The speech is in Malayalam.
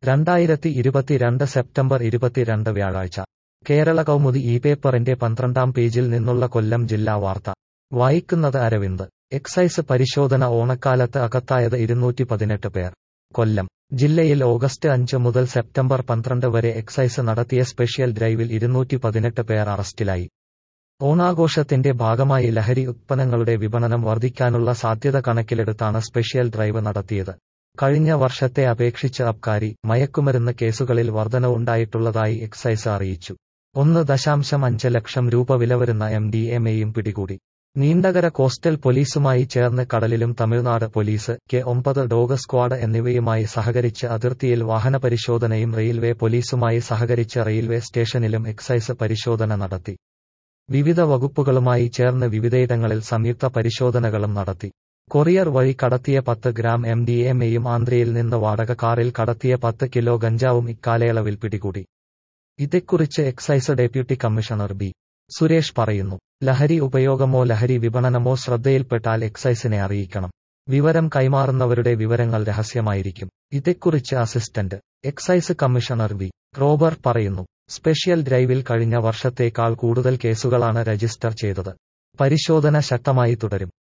രണ്ടായിരത്തി ഇരുപത്തിരണ്ട് സെപ്റ്റംബർ ഇരുപത്തിരണ്ട് വ്യാഴാഴ്ച കേരള കൗമുദി ഈ പേപ്പറിന്റെ പന്ത്രണ്ടാം പേജിൽ നിന്നുള്ള കൊല്ലം ജില്ലാ വാർത്ത വായിക്കുന്നത് അരവിന്ദ് എക്സൈസ് പരിശോധന ഓണക്കാലത്ത് അകത്തായത് ഇരുന്നൂറ്റി പതിനെട്ട് പേർ കൊല്ലം ജില്ലയിൽ ഓഗസ്റ്റ് അഞ്ച് മുതൽ സെപ്റ്റംബർ പന്ത്രണ്ട് വരെ എക്സൈസ് നടത്തിയ സ്പെഷ്യൽ ഡ്രൈവിൽ ഇരുന്നൂറ്റി പതിനെട്ട് പേർ അറസ്റ്റിലായി ഓണാഘോഷത്തിന്റെ ഭാഗമായി ലഹരി ഉത്പന്നങ്ങളുടെ വിപണനം വർദ്ധിക്കാനുള്ള സാധ്യത കണക്കിലെടുത്താണ് സ്പെഷ്യൽ ഡ്രൈവ് നടത്തിയത് കഴിഞ്ഞ വർഷത്തെ അപേക്ഷിച്ച് അബ്കാരി മയക്കുമരുന്ന് കേസുകളിൽ വർധനവുണ്ടായിട്ടുള്ളതായി എക്സൈസ് അറിയിച്ചു ഒന്ന് ദശാംശം അഞ്ച് ലക്ഷം രൂപ വില വരുന്ന എം ഡി എം എയും പിടികൂടി നീണ്ടകര കോസ്റ്റൽ പോലീസുമായി ചേർന്ന് കടലിലും തമിഴ്നാട് പോലീസ് കെ ഒമ്പത് ഡോഗ് സ്ക്വാഡ് എന്നിവയുമായി സഹകരിച്ച് അതിർത്തിയിൽ വാഹന പരിശോധനയും റെയിൽവേ പോലീസുമായി സഹകരിച്ച് റെയിൽവേ സ്റ്റേഷനിലും എക്സൈസ് പരിശോധന നടത്തി വിവിധ വകുപ്പുകളുമായി ചേർന്ന് വിവിധയിടങ്ങളിൽ സംയുക്ത പരിശോധനകളും നടത്തി കൊറിയർ വഴി കടത്തിയ പത്ത് ഗ്രാം എം ഡി എം എയും ആന്ധ്രയിൽ നിന്ന് വാടക കാറിൽ കടത്തിയ പത്ത് കിലോ ഗഞ്ചാവും ഇക്കാലയളവിൽ പിടികൂടി ഇതേക്കുറിച്ച് excise deputy commissioner B Suresh പറയുന്നു ലഹരി ഉപയോഗമോ ലഹരി വിപണനമോ ശ്രദ്ധയിൽപ്പെട്ടാൽ എക്സൈസിനെ അറിയിക്കണം വിവരം കൈമാറുന്നവരുടെ വിവരങ്ങൾ രഹസ്യമായിരിക്കും ഇതേക്കുറിച്ച് assistant excise commissioner V Robert പറയുന്നു സ്പെഷ്യൽ ഡ്രൈവിൽ കഴിഞ്ഞ വർഷത്തേക്കാൾ കൂടുതൽ കേസുകളാണ് രജിസ്റ്റർ ചെയ്തത് പരിശോധന ശക്തമായി തുടരും